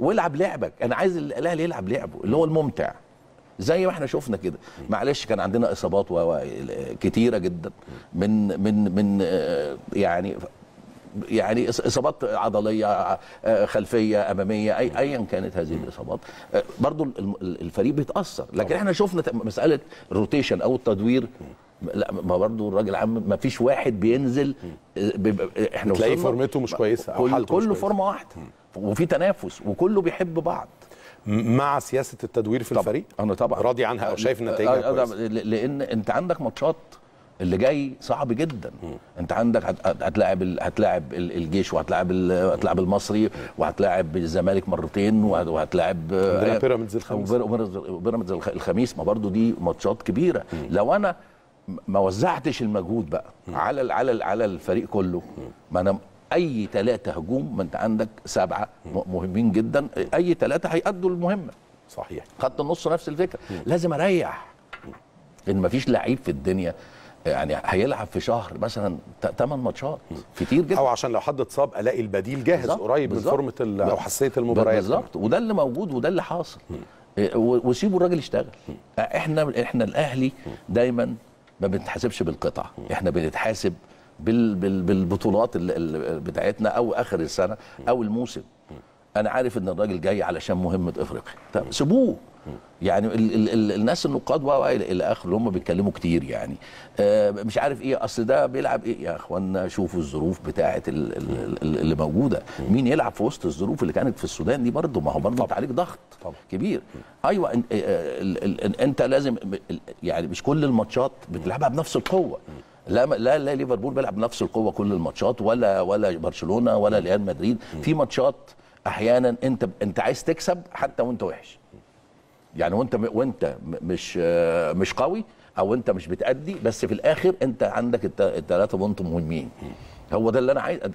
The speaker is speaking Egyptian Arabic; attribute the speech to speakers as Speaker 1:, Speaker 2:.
Speaker 1: والعب لعبك انا عايز الاهلي يلعب لعبه اللي هو الممتع زي ما احنا شفنا كده معلش كان عندنا اصابات و- و- كتيره جدا من من من آه، يعني يعني إص- اصابات عضليه آه، خلفيه اماميه اي ايا كانت هذه الاصابات آه، برضو الم- الفريق بيتاثر لكن احنا شفنا ت- مساله الروتيشن او التدوير لا ما برضو الراجل عم ما فيش واحد بينزل آه، بيبقى احنا
Speaker 2: تلاقي
Speaker 1: وصلنا-
Speaker 2: فورمته مش كويسة أو
Speaker 1: كل
Speaker 2: حالته مش
Speaker 1: كله
Speaker 2: كويسة.
Speaker 1: فورمه واحده وفي تنافس وكله بيحب بعض
Speaker 2: م- مع سياسه التدوير في
Speaker 1: طبعاً.
Speaker 2: الفريق
Speaker 1: انا طبعا
Speaker 2: راضي عنها او شايف
Speaker 1: آه،
Speaker 2: النتائج
Speaker 1: آه، آه،
Speaker 2: كويسه
Speaker 1: ل- لان انت عندك ماتشات اللي جاي صعب جدا انت عندك هت- هت- هتلاعب ال- هتلاعب ال- الجيش وهتلاعب ال- هتلاعب المصري وهتلاعب الزمالك مرتين وه- وهتلاعب آه،
Speaker 2: عندنا
Speaker 1: آه،
Speaker 2: بيراميدز الخميس.
Speaker 1: وبير- وبيراميدز وبيراميدز الخ- الخميس ما برضو دي ماتشات كبيره لو انا م- ما وزعتش المجهود بقى على ال- على ال- على الفريق كله ما انا اي ثلاثه هجوم ما انت عندك سبعه م- مهمين جدا اي ثلاثه هيأدوا المهمه
Speaker 2: صحيح
Speaker 1: خط النص نفس الفكره لازم اريح ان مفيش لعيب في الدنيا يعني هيلعب في شهر مثلا 8 ماتشات كتير جدا
Speaker 2: او عشان لو حد اتصاب الاقي البديل جاهز
Speaker 1: بالظبط،
Speaker 2: قريب من
Speaker 1: بالظبط.
Speaker 2: فورمه ال- او حساسيه المباريات
Speaker 1: بالظبط وده اللي موجود وده اللي حاصل إيه، و- وسيبوا الراجل يشتغل احنا احنا الاهلي دايما ما بنتحاسبش بالقطع احنا بنتحاسب بال بال بالبطولات ال- ال- بتاعتنا او اخر السنه او الموسم انا عارف ان الراجل جاي علشان مهمه افريقيا طب سيبوه يعني ال ال ال الناس النقاد و الى إلى اخره اللي هم بيتكلموا كتير يعني آه مش عارف ايه اصل ده بيلعب ايه يا اخوانا شوفوا الظروف بتاعه ال ال ال اللي موجوده مين يلعب في وسط الظروف اللي كانت في السودان دي برضه ما هو برضه انت عليك ضغط
Speaker 2: طبعا.
Speaker 1: كبير ايوه انت, آه، ال- ال- ال- انت لازم يعني مش كل الماتشات بتلعبها بنفس القوه لا لا لا ليفربول بيلعب بنفس القوه كل الماتشات ولا ولا برشلونه ولا ريال مدريد في ماتشات احيانا انت انت عايز تكسب حتى وانت وحش يعني وانت وانت م- مش آه، مش قوي او انت مش بتأدي بس في الاخر انت عندك الثلاثه بونت مهمين هو ده اللي انا عايز